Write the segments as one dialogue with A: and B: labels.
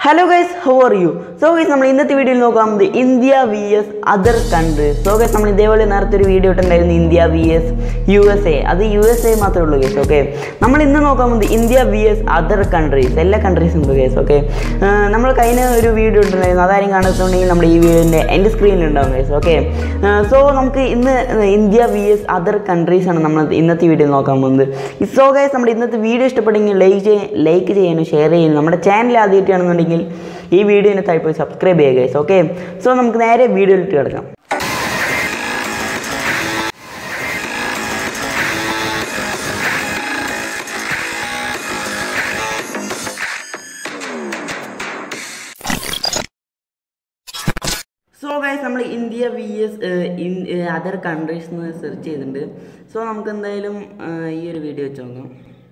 A: hello guys how are you so guys നമ്മൾ ഇന്നത്തെ വീഡിയോയിൽ നോക്കാൻ പോകുന്നത് India V S other countries so guys നമ്മൾ ഇതേപോലെ നേരത്തെ ഒരു വീഡിയോ ഇട്ടുണ്ടായിരുന്നു India V S U S A അത് യു എസ് എ മാത്രമേ ഉള്ളൂ ഗൈസ് ഓക്കെ നമ്മൾ ഇന്ന് നോക്കാൻ പോകുന്നത് India V S other countries എല്ലാ കൺട്രീസും ഉണ്ട് ഗൈസ് ഓക്കെ നമ്മൾ കഴിഞ്ഞ ഒരു വീഡിയോ ഇട്ടുണ്ടായിരുന്നു അതാരും കാണുന്നുണ്ടെങ്കിൽ നമ്മുടെ ഈ വീഡിയോൻ്റെ എൻ്റെ സ്ക്രീനിൽ ഉണ്ടാവും ഗൈസ് ഓക്കെ സോ നമുക്ക് ഇന്ന് India V S other countries ആണ് നമ്മൾ ഇന്നത്തെ വീഡിയോ നോക്കാൻ പോകുന്നത് സോ ഗൈസ് നമ്മുടെ ഇന്നത്തെ വീഡിയോ ഇഷ്ടപ്പെടുമെങ്കിൽ ലൈക്ക് ചെയ്യാൻ ലൈക്ക് ചെയ്യാനും ഷെയർ ചെയ്യാനും നമ്മുടെ ചാനൽ ആദ്യമായിട്ടാണെന്നുണ്ടെങ്കിൽ ഈ വീഡിയോനെ താഴെ പോയി സബ്സ്ക്രൈബ് ചെയ്യുക ഗൈസ് ഓക്കെ സോ നമുക്ക് നേരെ വീഡിയോയിലിട്ട് കിടക്കാം സോ ഗൈസ് നമ്മൾ India V S other countries എന്ന് സെർച്ച് ചെയ്തിട്ടുണ്ട് സോ നമുക്ക് എന്തായാലും ഏഹ്, ഈ ഒരു വീഡിയോ വെച്ച് നോക്കാം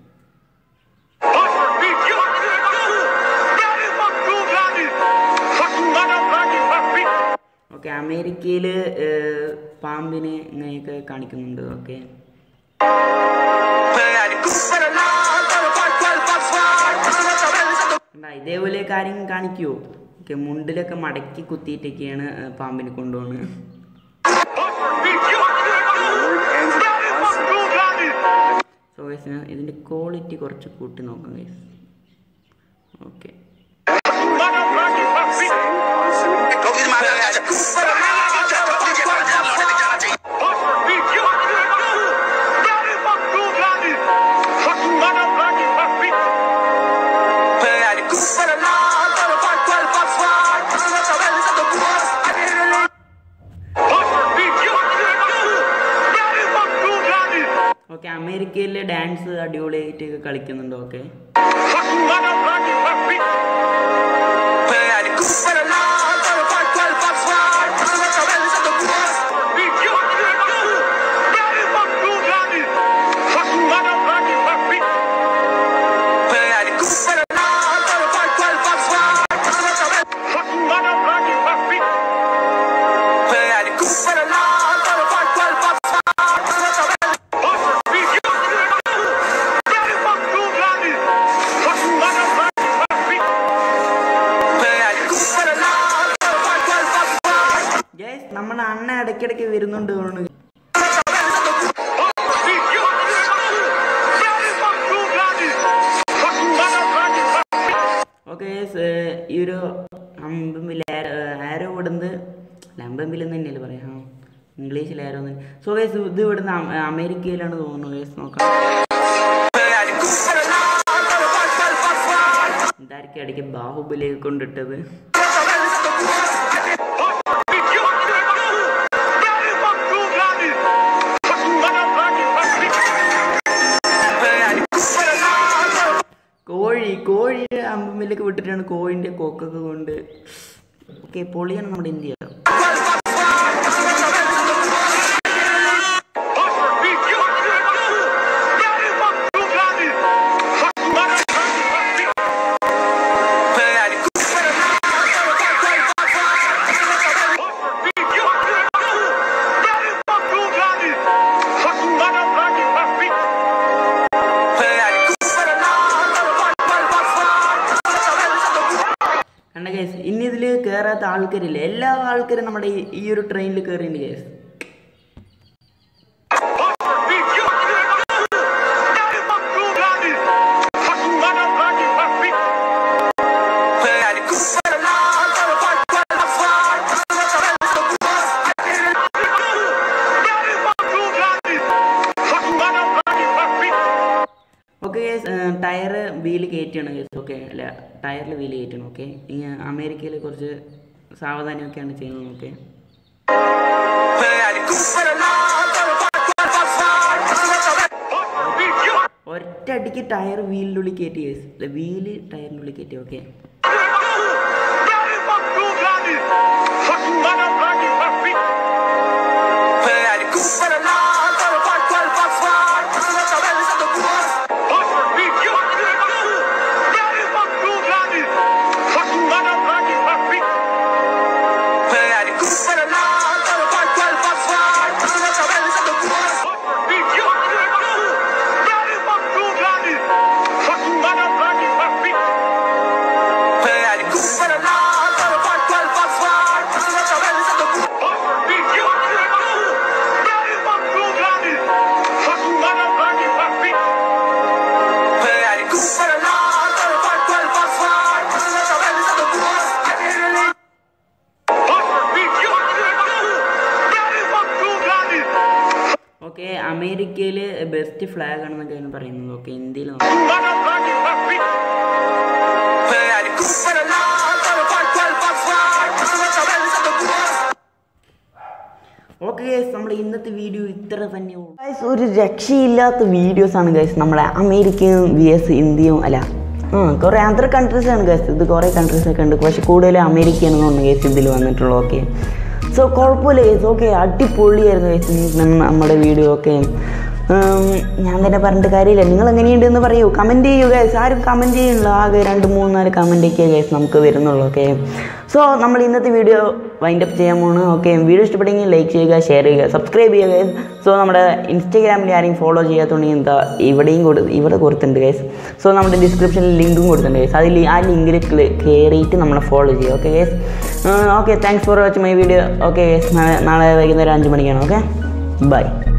A: ഓക്കെ അമേരിക്കയിൽ പാമ്പിനെ ഇങ്ങനെയൊക്കെ കാണിക്കുന്നുണ്ട് ഓക്കെ കണ്ടാ, ഇതേപോലെ കാര്യം കാണിക്കുമോ ഓക്കെ മുണ്ടിലൊക്കെ മടക്കി കുത്തിയിട്ടൊക്കെയാണ് ഏഹ്, പാമ്പിനെ കൊണ്ടുപോകുന്നത് സോ ഗൈസ് ഞാൻ ഇതിൻ്റെ ക്വാളിറ്റി കുറച്ച് കൂട്ടി നോക്കാം ഗൈസ് ഓക്കെ ഓക്കെ അമേരിക്കയിലെ ഡാൻസ് അടിപൊളിയായിട്ട് കളിക്കുന്നുണ്ട് ഓക്കെ ഗൈസ് നമ്മുടെ അണ്ണ ഇടയ്ക്കിടയ്ക്ക് വരുന്നുണ്ട് തോന്നുന്നു ഓക്കെ ഈ ഒരു അമ്പമ്പിൽ ആരോ ഇവിടുന്ന് അല്ല അമ്പമ്പിൽ എന്ന് തന്നെയല്ലേ പറയാം ഇംഗ്ലീഷിൽ ആരോ സോ ഗൈസ് ഇത് ഇവിടുന്ന് അമ- അമേരിക്കയിലാണ് തോന്നുന്നു ഗൈസ് നോക്കാം ഇതായിരിക്കും ഇടയ്ക്ക് ബാഹുബലിയൊക്കെ കൊണ്ടിട്ടത് കോഴി കോഴി അമ്പമ്പിലൊക്കെ വിട്ടിട്ടാണ് കോഴിൻ്റെ കൊക്കൊക്കെ കൊണ്ട് ഓക്കെ പൊളിയാണ് നമ്മുടെ ഇന്ത്യ കണ്ട കേസ് ഇനി ഇതിൽ കയറാത്ത ആൾക്കാരില്ല എല്ലാ ആൾക്കാരും നമ്മുടെ ഈ- ഈ ഒരു ട്രെയിനിൽ കയറിയുണ്ട് case okay case tyre wheel കയറ്റിയാണ് കേസ് ഓക്കെ അല്ല ടയറിൽ വീല് കയറ്റണം ഓക്കെ ഇനി അമേരിക്കയിൽ കുറച്ച് സാവധാനമൊക്കെയാണ് ചെയ്യുന്നത് ഓക്കെ ഒറ്റയടിക്ക് ടയർ വീലിനുള്ളിൽ കയറ്റി കേസ് അല്ല വീല് ടയറിനുള്ളിൽ കയറ്റി ഓക്കെ
B: Pega
A: അമേരിക്കയിൽ ബെസ്റ്റ് ഫ്ലാഗ് ആണെന്നൊക്കെയാണ് പറയുന്നത് ഓക്കെ ഇന്ത്യയിൽ ഓക്കെ ഗൈസ് നമ്മുടെ ഇന്നത്തെ വീഡിയോ ഇത്ര തന്നെയുള്ളൂ ഗൈസ് ഒരു രക്ഷയില്ലാത്ത വീഡിയോസ് ആണ് ഗൈസ് നമ്മളെ അമേരിക്കയും വി എസ് ഇന്ത്യയും അല്ല ആ കുറേ അതർ കൺട്രീസ് ആണ് ഗൈസ് ഇത് കുറേ കൺട്രീസ് ഒക്കെ ഉണ്ട് പക്ഷെ കൂടുതൽ അമേരിക്കയാണ് തോന്നുന്നു ഗൈസ് ഇതിൽ വന്നിട്ടുള്ളൂ ഓക്കെ സോ കുഴപ്പമില്ല ഗൈസ് ഓക്കെ അടിപൊളിയായിരുന്നു ഗൈസ് നമ്മുടെ വീഡിയോ ഒക്കെ ഉം, ഞാൻ തന്നെ പറഞ്ഞിട്ട് കാര്യമില്ല നിങ്ങൾ എങ്ങനെയുണ്ട് എന്ന് പറയൂ കമൻറ്റ് ചെയ്യൂ ഗൈസ് ആരും കമൻറ്റ് ചെയ്യുന്നില്ല ആകെ രണ്ട് മൂന്ന് നാല് കമൻ്റ് ഒക്കെ ഗൈസ് നമുക്ക് വരുന്നുള്ളൂ ഓക്കെ സോ നമ്മൾ ഇന്നത്തെ വീഡിയോ വൈൻഡ് അപ്പ് ചെയ്യാൻ പോണ് ഓക്കെ വീഡിയോ ഇഷ്ടപ്പെട്ടെങ്കിൽ ലൈക്ക് ചെയ്യുക ഷെയർ ചെയ്യുക സബ്സ്ക്രൈബ് ചെയ്യുക ഗൈസ് സോ നമ്മുടെ ഇൻസ്റ്റാഗ്രാമിൽ ആരെയും ഫോളോ ചെയ്യാത്തുണ്ടെങ്കിൽ എന്താ ഇവിടെയും കൊടു ഇവിടെ കൊടുത്തിട്ടുണ്ട് ഗൈസ് സോ നമ്മുടെ ഡിസ്ക്രിപ്ഷനിൽ ലിങ്കും കൊടുത്തിട്ടുണ്ട് ഗൈസ് അതിൽ ആ ലിങ്കിൽ കയറിയിട്ട് നമ്മളെ ഫോളോ ചെയ്യുക okay guys okay thanks for watching my video okay guys നാളെ വൈകുന്നേരം അഞ്ച് മണിക്കാണ് ഓക്കെ ബൈ